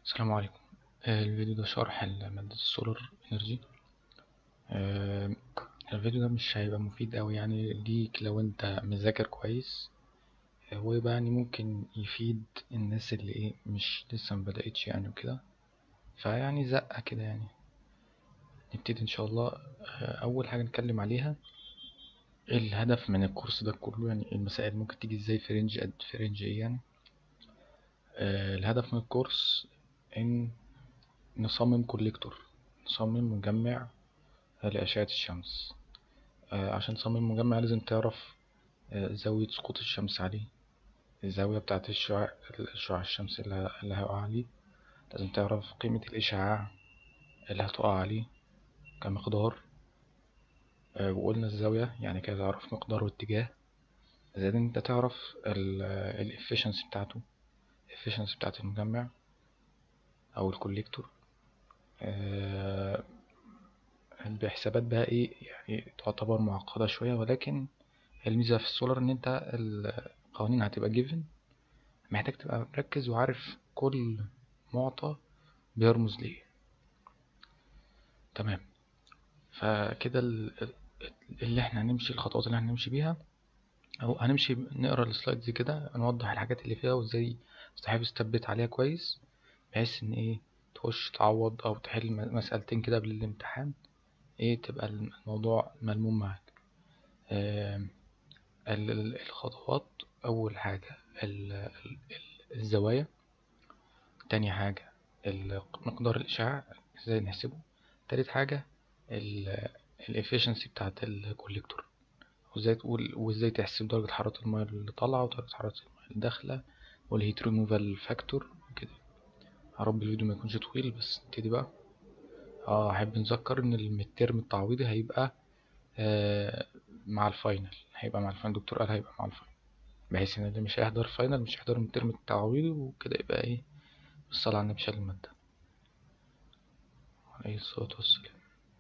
السلام عليكم آه، الفيديو ده شرح لمادة السولار انرجي الفيديو ده مش هيبقى مفيد أوي يعني ليك لو انت مذاكر كويس آه، ويبقى يعني ممكن يفيد الناس اللي ايه مش لسه مبدأتش يعني وكده فيعني زقة كده يعني نبتدي ان شاء الله آه، اول حاجة نتكلم عليها الهدف من الكورس ده كله يعني المسائل ممكن تيجي ازاي في رينج قد في رينج ايه يعني آه، الهدف من الكورس ان نصمم كوليكتور نصمم مجمع لأشعة الشمس آه، عشان تصمم مجمع لازم تعرف آه، زاوية سقوط الشمس عليه الزاوية بتاعة الشعاع الشعاع الشمسي اللي ه- اللي هيقع عليه لازم تعرف قيمة الإشعاع اللي هتقع عليه كمقدار آه، وقلنا الزاوية يعني كده تعرف مقدار واتجاه زائد إن انت تعرف ال efficiency بتاعته efficiency بتاعة المجمع أو الكوليكتور آه، بحسابات بقى ايه يعني تعتبر معقدة شوية ولكن الميزة في السولار ان انت القوانين هتبقى جيفن محتاج تبقى مركز وعارف كل معطى بيرمز ليه تمام فكده ال- ال- اللي احنا هنمشي الخطوات اللي احنا هنمشي بيها او هنمشي نقرا السلايدز كده نوضح الحاجات اللي فيها وازاي تحافظ تثبت عليها كويس بحيث ان ايه تخش تعوض او تحل م- مسألتين كده قبل الامتحان ايه تبقى الموضوع ملموم معاك آم، ال- ال- الخطوات أول حاجة ال- ال- ال- الزوايا تاني حاجة ال- مقدار الإشعاع ازاي نحسبه تالت حاجة ال الافشنسي بتاعت الكوليكتور وازاي تقول وازاي تحسب درجة حرارة المياه اللي طالعة ودرجة حرارة المياه اللي داخلة والهيت ريموفال فاكتور كده يا رب الفيديو ما يكونش طويل بس نبتدي بقى اه احب نذكر ان الترم التعويضي هيبقى آه مع الفاينل هيبقى مع الفاينل دكتور قال هيبقى مع الفاينل بحيث ان اللي مش هيحضر فاينل مش هيحضر من الترم التعويضي وكده يبقى ايه بالصلاة على النبي شال المادة عليه الصلاة والسلام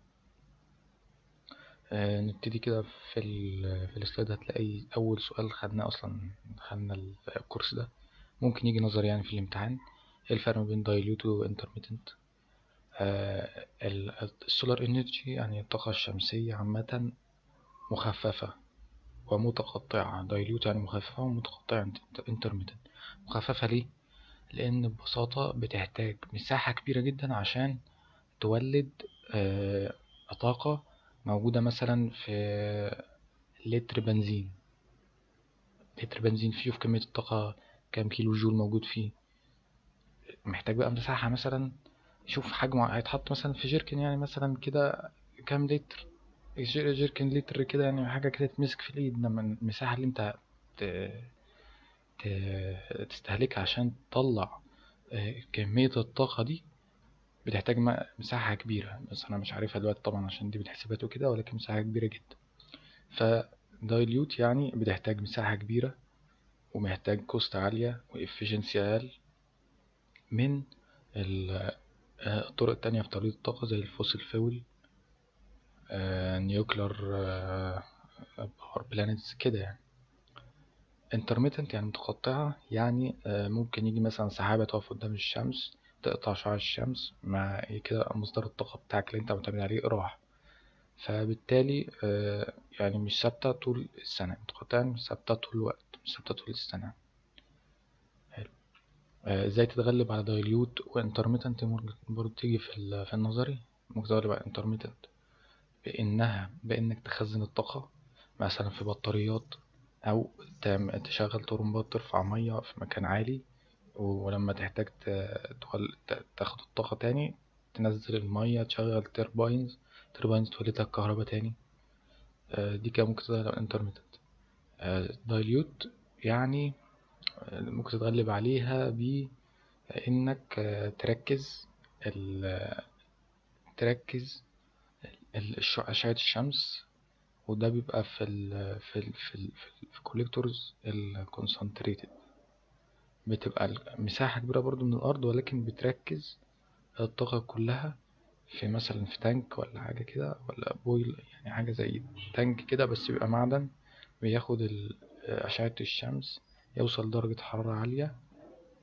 آه نبتدي كده في ال في السلايد هتلاقي أول سؤال خدناه أصلا خدنا ال- الكورس ده ممكن يجي نظري يعني في الامتحان ايه الفرق ما بين دايلوت وانترميتنت آه السولار انرجي يعني الطاقة الشمسية عامة مخففة ومتقطعة دايلوت يعني مخففة ومتقطعة انترميتنت مخففة ليه؟ لأن ببساطة بتحتاج مساحة كبيرة جدا عشان تولد آه، طاقة موجودة مثلا في لتر بنزين لتر بنزين فيه في كمية الطاقة كام كيلو جول موجود فيه محتاج بقى مساحة مثلا شوف حجمه هيتحط مثلا في جيركن يعني مثلا كده كام لتر جير- جيركن لتر كده يعني حاجة كده تمسك في الإيد إنما المساحة اللي أنت ت- ت- تستهلكها عشان تطلع آه، كمية الطاقة دي بتحتاج م- مساحة كبيرة بس أنا مش عارفها دلوقتي طبعا عشان دي بالحسابات وكده ولكن مساحة كبيرة جدا فدايليوت يعني بتحتاج مساحة كبيرة ومحتاج كوست عالية وإفشنسي أقل من ال- آه، الطرق التانية في توليد الطاقة زي الفوسيل فيول نيوكلر باور بلانتس كده يعني intermittent يعني متقطعة يعني آه، ممكن يجي مثلا سحابة تقف قدام الشمس تقطع شعاع الشمس مع كده مصدر الطاقة بتاعك اللي انت معتمد عليه راح فبالتالي آه، يعني مش ثابتة طول السنة متقطعة يعني مش ثابتة طول الوقت مش ثابتة طول السنة حلو آه، ازاي تتغلب على دايليوت وانترميتنت ممكن برضه تيجي في ال- في النظري ممكن تتغلب على انترميتنت بإنها بإنك تخزن الطاقة مثلا في بطاريات أو تعم- تشغل طرمبات ترفع مية في مكان عالي ولما تحتاج ت- تول- ت- تاخد الطاقة تاني تنزل المية تشغل ترباينز ترباينز تولد لك كهرباء تاني آه، دي كده ممكن تتغلب انترميتنت دايليوت يعني آه، ممكن تتغلب عليها بإنك آه، تركز ال- تركز ال- الش- أشعة الشمس وده بيبقى في ال في ال في ال في الكوليكتورز الكونسنتريتد بتبقى المساحة كبيرة برضو من الأرض ولكن بتركز الطاقة كلها في مثلا في تانك ولا حاجة كده ولا بويل يعني حاجة زي تانك كده بس بيبقى معدن بياخد ال- أشعة الشمس يوصل درجة حرارة عالية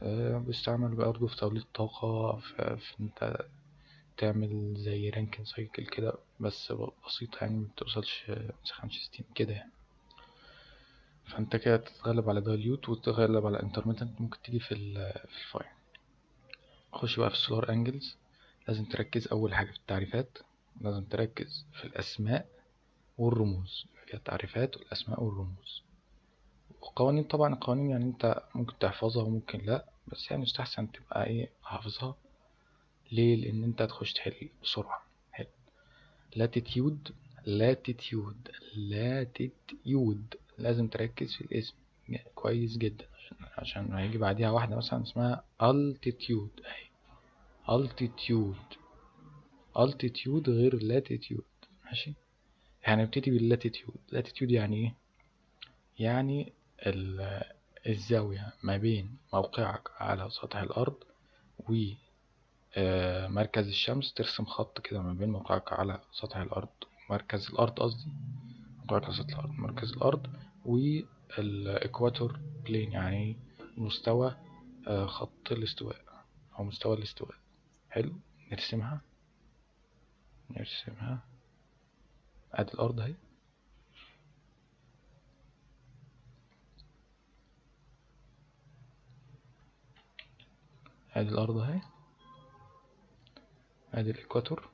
آه، بيستعمل برضه في توليد طاقة في, في انت تعمل زي رانكن سايكل كده بس بسيطة يعني مبتوصلش مسخنش ستيم كده يعني فانت كده تتغلب على دايليوت وتتغلب على انترميتنت ممكن تيجي في في الفاين خش بقى في السولار انجلز لازم تركز اول حاجة في التعريفات لازم تركز في الاسماء والرموز التعريفات والاسماء والرموز والقوانين طبعا القوانين يعني انت ممكن تحفظها وممكن لا بس يعني يستحسن تبقى ايه حافظها ليه لان انت هتخش تحل بسرعة حلو لاتيتيود لاتيتيود لاتيتيود لازم تركز في الاسم كويس جدا عشان عشان هيجي بعديها واحدة مثلا اسمها altitude اهي altitude altitude غير latitude ماشي يعني نبتدي باللاتيتيود لاتيتيود يعني ايه يعني الزاوية ما بين موقعك على سطح الأرض و مركز الشمس ترسم خط كده ما بين موقعك على سطح الأرض مركز الأرض قصدي موقعك على سطح الأرض مركز الأرض والإكواتور بلين يعني مستوى خط الاستواء أو مستوى الاستواء حلو نرسمها نرسمها ادي الارض اهي ادي الارض اهي ادي الاكواتور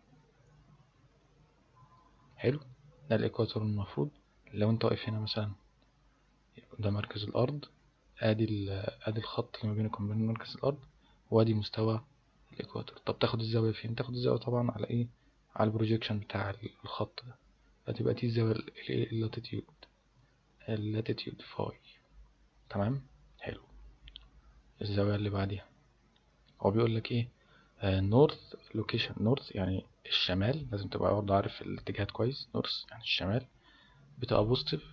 حلو ده الاكواتور المفروض لو انت واقف هنا مثلا ده مركز الارض ادي ادي الخط اللي ما بينكم وبين مركز الارض وادي مستوى الاكواتور طب تاخد الزاويه فين تاخد الزاويه طبعا على ايه على البروجيكشن بتاع الخط ده هتبقى دي الزاويه اللاتيتيود اللاتيتيود فاي تمام حلو الزاويه اللي بعديها هو بيقول لك ايه نورث لوكيشن نورث يعني الشمال لازم تبقى برضه عارف الاتجاهات كويس نورث يعني الشمال بتبقى بوزيتيف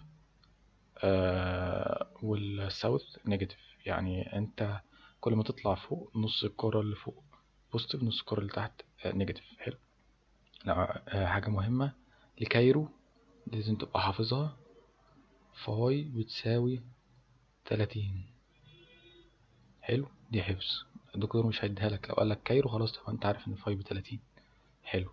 آه والساوث نيجاتيف يعني انت كل ما تطلع فوق نص الكرة اللي فوق بوزيتيف نص الكرة اللي تحت آه نيجاتيف حلو لا آه حاجة مهمة لكايرو لازم تبقى حافظها فاي بتساوي تلاتين حلو دي حفظ الدكتور مش هيديها لك لو قالك كايرو خلاص تبقى انت عارف ان فاي بتلاتين حلو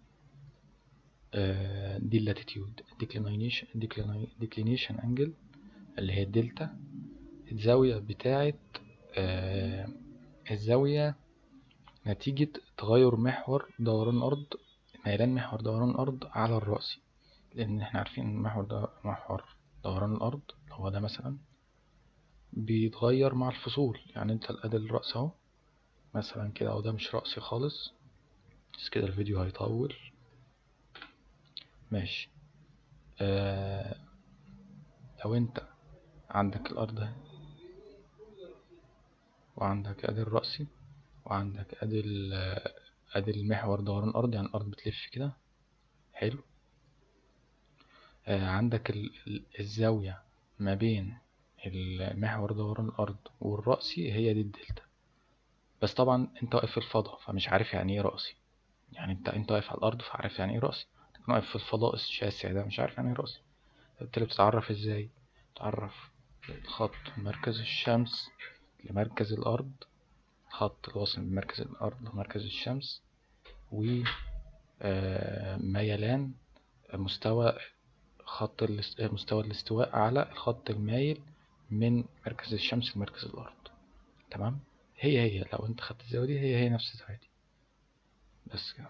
آه دي اللاتيتيود ديكلينيشن ديكلينيشن انجل اللي هي الدلتا الزاوية بتاعة آه الزاوية نتيجة تغير محور دوران الأرض ميلان محور دوران الأرض على الرأسي لأن احنا عارفين ان محور ده محور دوران الأرض لو هو ده مثلا بيتغير مع الفصول يعني انت ادي الرأس اهو مثلا كده او ده مش رأسي خالص بس كده الفيديو هيطول ماشي آه لو انت عندك الأرض وعندك ادي الرأسي وعندك ادي ادي المحور دوران الأرض يعني الأرض بتلف كده حلو آه عندك الزاوية ما بين المحور دوران الأرض والرأسي هي دي الدلتا بس طبعا انت واقف في الفضاء فمش عارف يعني ايه رأسي يعني انت انت واقف على الأرض فعارف يعني ايه رأسي لكن واقف في الفضاء الشاسع ده مش عارف يعني ايه رأسي بالتالي بتتعرف ازاي تعرف الخط من مركز الشمس لمركز الأرض خط الواصل من مركز الأرض لمركز الشمس و ميلان مستوى خط مستوى الاستواء على الخط المايل من مركز الشمس لمركز الأرض تمام هي هي لو انت خدت الزاوية دي هي هي نفس الزاوية دي بس كده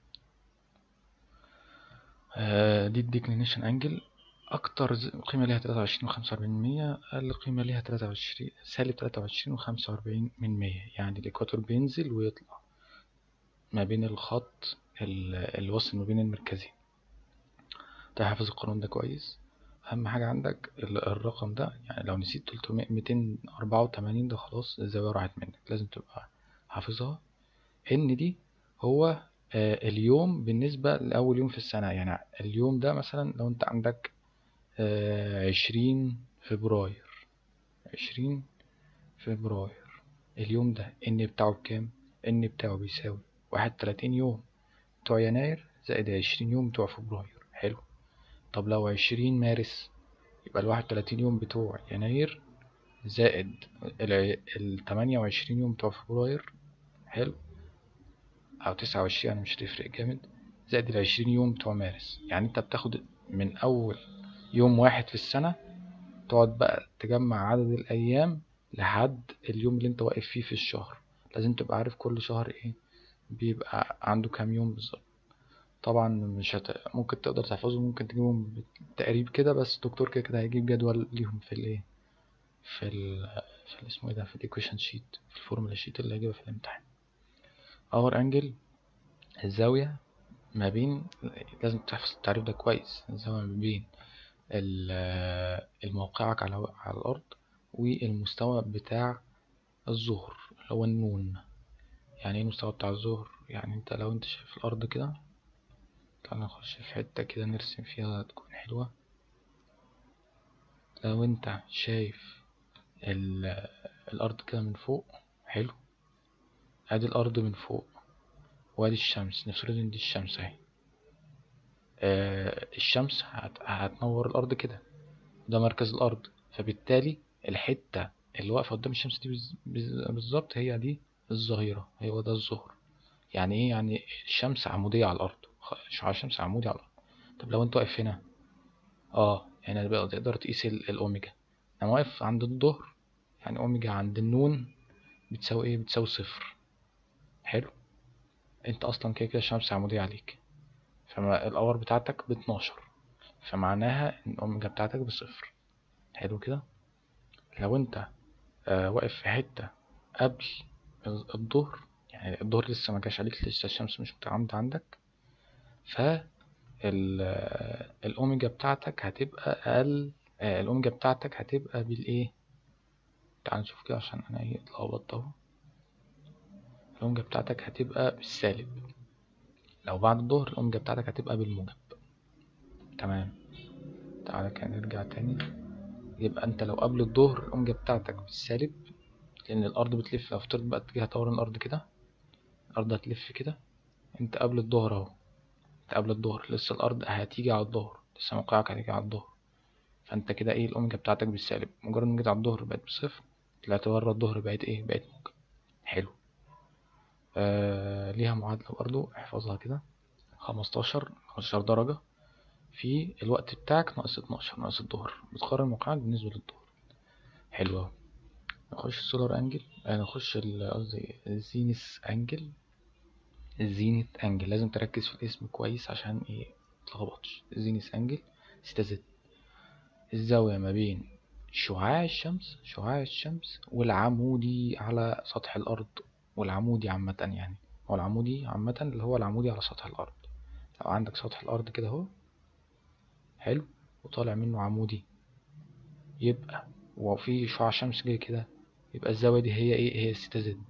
آه دي الديكلينيشن انجل اكتر قيمة ليها تلاتة وعشرين وخمسة وأربعين من مية اقل قيمة ليها تلاتة وعشرين سالب تلاتة وعشرين وخمسة وأربعين من مية يعني الاكواتور بينزل ويطلع ما بين الخط الوصل ما بين المركزين تحفظ القانون ده كويس اهم حاجة عندك الرقم ده يعني لو نسيت تلتمية ميتين اربعة وتمانين ده خلاص الزاوية راحت منك لازم تبقى حافظها ان دي هو اليوم بالنسبة لأول يوم في السنة يعني اليوم ده مثلا لو انت عندك عشرين فبراير عشرين فبراير اليوم ده ان بتاعه بكام ان بتاعه بيساوي واحد تلاتين يوم بتوع يناير زائد عشرين يوم بتوع فبراير حلو طب لو عشرين مارس يبقى الواحد تلاتين يوم بتوع يناير زائد ال 28 يوم بتوع فبراير حلو او 29 يعني مش هتفرق جامد زائد ال 20 يوم بتوع مارس يعني انت بتاخد من اول يوم واحد في السنة تقعد بقى تجمع عدد الايام لحد اليوم اللي انت واقف فيه في الشهر لازم تبقى عارف كل شهر ايه بيبقى عنده كام يوم بالظبط طبعا مش هت... ممكن تقدر تحفظهم ممكن تجيبهم بالتقريب كده بس الدكتور كده كده هيجيب جدول ليهم في الايه في ال في ال- اسمه ايه ده في الايكويشن شيت في الفورمولا شيت اللي هيجيبها في الامتحان اور انجل الزاوية ما بين لازم تحفظ التعريف ده كويس الزاوية ما بين ال- الموقعك على على الأرض والمستوى بتاع الظهر اللي هو النون يعني ايه المستوى بتاع الظهر يعني انت لو انت شايف الأرض كده تعالى نخش في حتة كده نرسم فيها تكون حلوة لو انت شايف ال- الأرض كده من فوق حلو ادي الأرض من فوق وادي الشمس نفترض ان دي الشمس اهي آه، الشمس هت- هتنور الأرض كده ده مركز الأرض فبالتالي الحتة اللي واقفة قدام الشمس دي بز- بز- بالظبط هي دي الظهيرة هو ده الظهر يعني ايه يعني الشمس عمودية على الأرض خ- شعاع الشمس عمودي على الأرض طب لو انت واقف هنا اه يعني بقى تقدر تقيس ال- الأوميجا أنا واقف عند الظهر يعني أوميجا عند النون بتساوي ايه بتساوي صفر حلو انت أصلا كده كده الشمس عمودية عليك فما الأور بتاعتك باتناشر فمعناها ان الأوميجا بتاعتك بصفر حلو كده لو انت آه واقف في حتة قبل ال- الظهر يعني الظهر لسه ما جاش عليك لسه الشمس مش متعامدة عندك ف ال- آه، الأوميجا بتاعتك هتبقى أقل آه الأوميجا بتاعتك هتبقى بالإيه تعال نشوف كده عشان أنا إيه اتلخبطت أهو الأوميجا بتاعتك هتبقى بالسالب لو بعد الظهر الأوميجا بتاعتك هتبقى بالموجب تمام تعالى كده نرجع تاني يبقى انت لو قبل الظهر الأوميجا بتاعتك بالسالب لأن الأرض بتلف لو افترض بقى اتجاه دوران الأرض كده الأرض هتلف كده انت قبل الظهر اهو انت قبل الظهر لسه الأرض هتيجي على الظهر لسه موقعك هتيجي على الظهر فانت كده ايه الأوميجا بتاعتك بالسالب مجرد ما جيت على الظهر بقت بصفر طلعت بره الظهر بقت ايه بقت موجب حلو آه ليها معادلة برضو احفظها كده خمستاشر خمستاشر درجة في الوقت بتاعك ناقص اتناشر ناقص الظهر بتقارن موقعك بالنسبة للظهر حلو اهو نخش السولار انجل آه نخش ال- قصدي الزينس انجل الزينت انجل لازم تركز في الاسم كويس عشان ايه متلخبطش الزينس انجل ستة زد الزاوية ما بين شعاع الشمس شعاع الشمس والعمودي على سطح الأرض والعمودي عامة يعني هو العمودي عامة اللي هو العمودي على سطح الأرض لو عندك سطح الأرض كده اهو حلو وطالع منه عمودي يبقى وفي شعاع شمس جاي كده يبقى الزاوية دي هي ايه هي ستة زد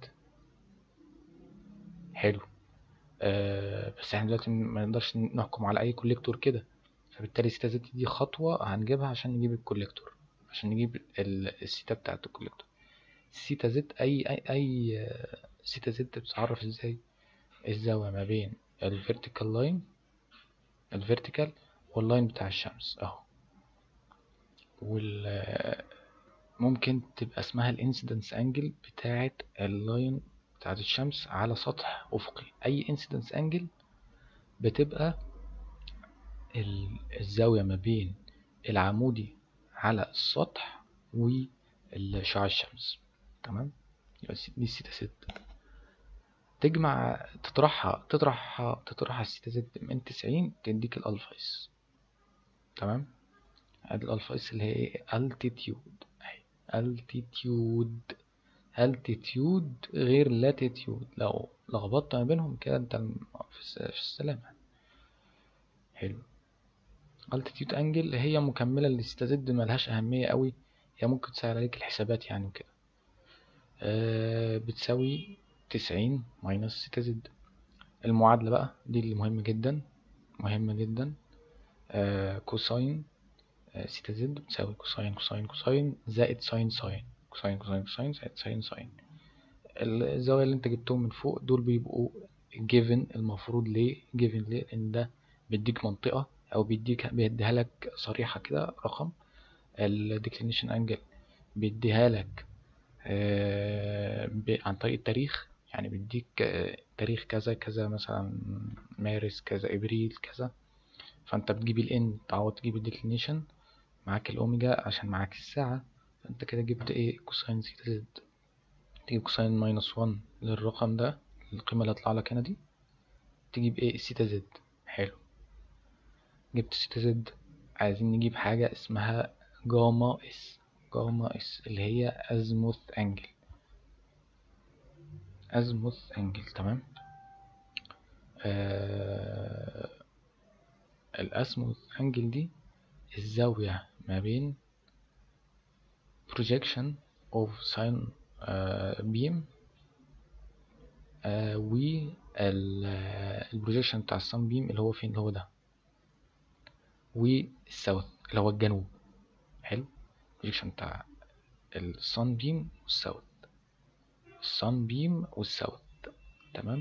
حلو آه بس احنا دلوقتي ما نقدرش نحكم على أي كوليكتور كده فبالتالي ستة زد دي خطوة هنجيبها عشان نجيب الكوليكتور عشان نجيب ال- السيتا بتاعة الكوليكتور سيتا زد أي أي أي آه، سيتا زد بتتعرف ازاي الزاوية ما بين الفيرتيكال لاين الفيرتيكال واللاين بتاع الشمس اهو وال آه، ممكن تبقى اسمها الانسيدنس انجل بتاعة اللاين بتاعة الشمس على سطح افقي اي انسيدنس انجل بتبقى ال- الزاوية ما بين العمودي على السطح وشعاع الشمس تمام يبقى س- دي السيتا ست تجمع تطرحها تطرح تطرح السيتا زد من تسعين تديك الألفا اس تمام ادي الألفا اس اللي هي ايه altitude اهي altitude altitude غير latitude لو لخبطت ما بينهم كده انت الم- في الس- في السلامة حلو altitude angle هي مكملة للسيتا زد ملهاش أهمية قوي هي ممكن تسهل عليك الحسابات يعني وكده آه بتساوي تسعين ماينس ستة زد المعادلة بقى دي اللي مهمة جدا مهمة جدا آه كوساين آه ستة زد بتساوي كوساين كوساين كوساين زائد ساين ساين كوساين كوساين كوساين زائد ساين ساين الزاوية اللي انت جبتهم من فوق دول بيبقوا given المفروض ليه given ليه لان ده بيديك منطقة او بيديك بيديها لك صريحة كده رقم ال declination angle بيديها لك آه، ب- عن طريق التاريخ يعني بيديك آه، تاريخ كذا كذا مثلا مارس كذا ابريل كذا فانت بتجيب الان تعوض تجيب الديكلينيشن معاك الاوميجا عشان معاك الساعة فانت كده جبت ايه كوساين سيتا زد تجيب كوساين ماينس 1 للرقم ده القيمة اللي هتطلع لك هنا دي تجيب ايه سيتا زد حلو جبت سيتا زد عايزين نجيب حاجة اسمها جاما اس جاما اس اللي هي ازموث انجل ازموث انجل تمام آه الازموث انجل دي الزاوية ما بين projection of sine آه beam آه و البروجيكشن بتاع السان بيم اللي هو فين اللي هو ده والساوث اللي هو الجنوب حلو البروجيكشن بتاع السان بيم والساوث السان بيم والساوث تمام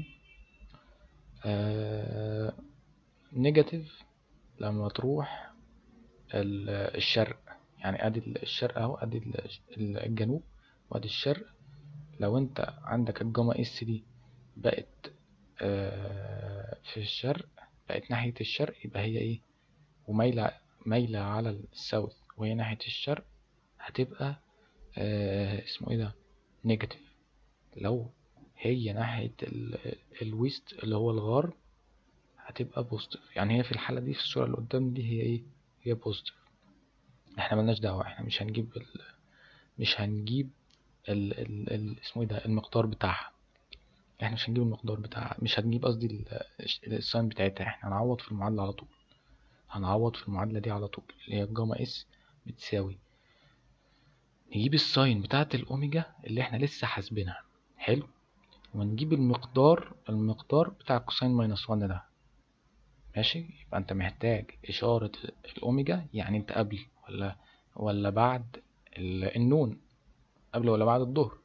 آه نيجاتيف لما تروح ال- الشرق يعني ادي الشرق اهو ادي ال- الجنوب وادي الشرق لو انت عندك الجاما اس دي بقت آه في الشرق بقت ناحية الشرق يبقى هي ايه ومايلة مايلة على الساوث وهي ناحية الشرق هتبقى آه اسمه ايه ده نيجاتيف لو هي ناحية ال- الويست اللي هو الغرب هتبقى بوزيتيف يعني هي في الحالة دي في الصورة اللي قدام دي هي ايه هي بوزيتيف احنا ملناش دعوة احنا مش هنجيب ال... مش هنجيب ال... ال... ال... اسمه ايه ده المقدار بتاعها احنا مش هنجيب المقدار بتاعها مش هنجيب قصدي ال- الساين بتاعتها احنا هنعوض في المعادلة على طول هنعوض في المعادلة دي على طول اللي هي الجاما اس بتساوي نجيب الساين بتاعت الأوميجا اللي احنا لسه حاسبينها حلو ونجيب المقدار المقدار بتاع كوساين ماينس 1 ده ماشي يبقى انت محتاج إشارة الأوميجا يعني انت قبل ولا ولا بعد ال- النون قبل ولا بعد الظهر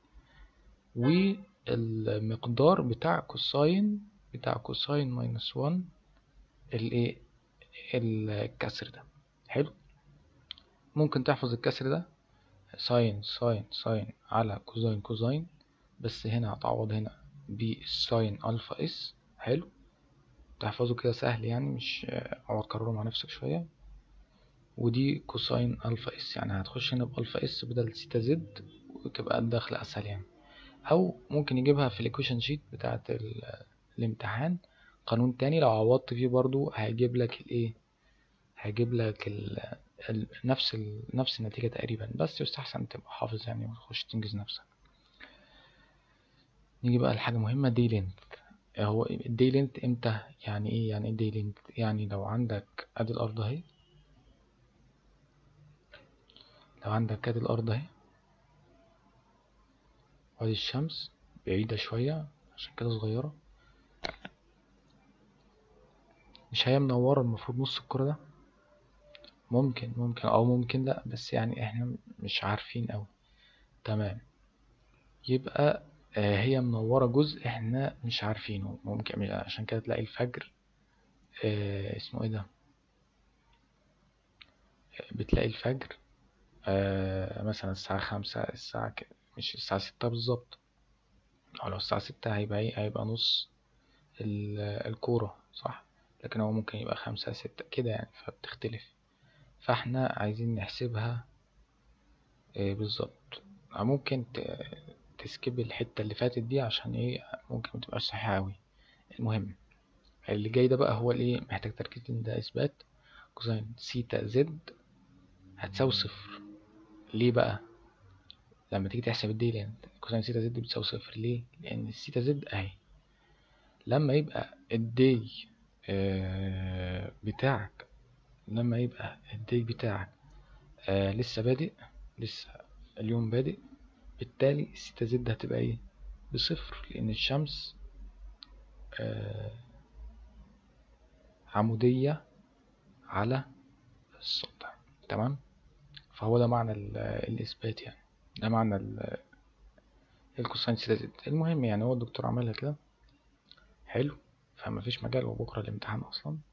والمقدار بتاع كوساين بتاع كوساين ماينس 1 الايه الكسر ده حلو ممكن تحفظ الكسر ده ساين ساين ساين على كوزاين كوزاين بس هنا هتعوض هنا بالساين الفا اس حلو تحفظه كده سهل يعني مش اقعد كرره مع نفسك شوية ودي كوساين الفا اس يعني هتخش هنا بالفا اس بدل سيتا زد وتبقى الدخل اسهل يعني او ممكن يجيبها في الايكويشن شيت بتاعة ال- الامتحان قانون تاني لو عوضت فيه برضو هيجيب لك الايه هيجيب لك ال... ال... نفس ال... نفس النتيجة تقريبا بس يستحسن تبقى حافظ يعني وتخش تنجز نفسك نيجي بقى لحاجة مهمة دي لينث هو الدي لينث امتى يعني ايه يعني ايه دي لينث يعني لو عندك ادي الارض اهي لو عندك ادي الارض اهي وادي الشمس بعيدة شوية عشان كده صغيرة مش هي منورة المفروض نص الكرة ده ممكن ممكن او ممكن لا بس يعني احنا مش عارفين اوي تمام يبقى آه، هي منورة جزء احنا مش عارفينه ممكن عشان كده تلاقي الفجر آه، اسمه ايه ده بتلاقي الفجر آه، مثلا الساعة خمسة الساعة ك... مش الساعة ستة بالظبط أو لو الساعة ستة هيبقى ايه هيبقى نص ال- الكورة صح لكن هو ممكن يبقى خمسة ستة كده يعني فبتختلف فاحنا عايزين نحسبها آه، بالظبط أو ممكن ت- تسكيب الحتة اللي فاتت دي عشان ايه ممكن متبقاش صحيحة أوي المهم اللي جاي ده بقى هو الايه محتاج تركيز إن ده إثبات كوزين سيتا زد هتساوي صفر ليه بقى لما تيجي تحسب الدي لان كوساين سيتا زد بتساوي صفر ليه لان السيتا زد اهي لما يبقى الدي آه، بتاعك لما يبقى الدي بتاعك آه، لسه بادئ لسه اليوم بادئ بالتالي السيتا زد هتبقى ايه بصفر لان الشمس آه، عمودية على السطح تمام فهو ده معنى ال- الإثبات يعني ده معنى ال- الكوساين سيتا زد المهم يعني هو الدكتور عملها كده حلو فما فيش مجال وبكرة الامتحان أصلا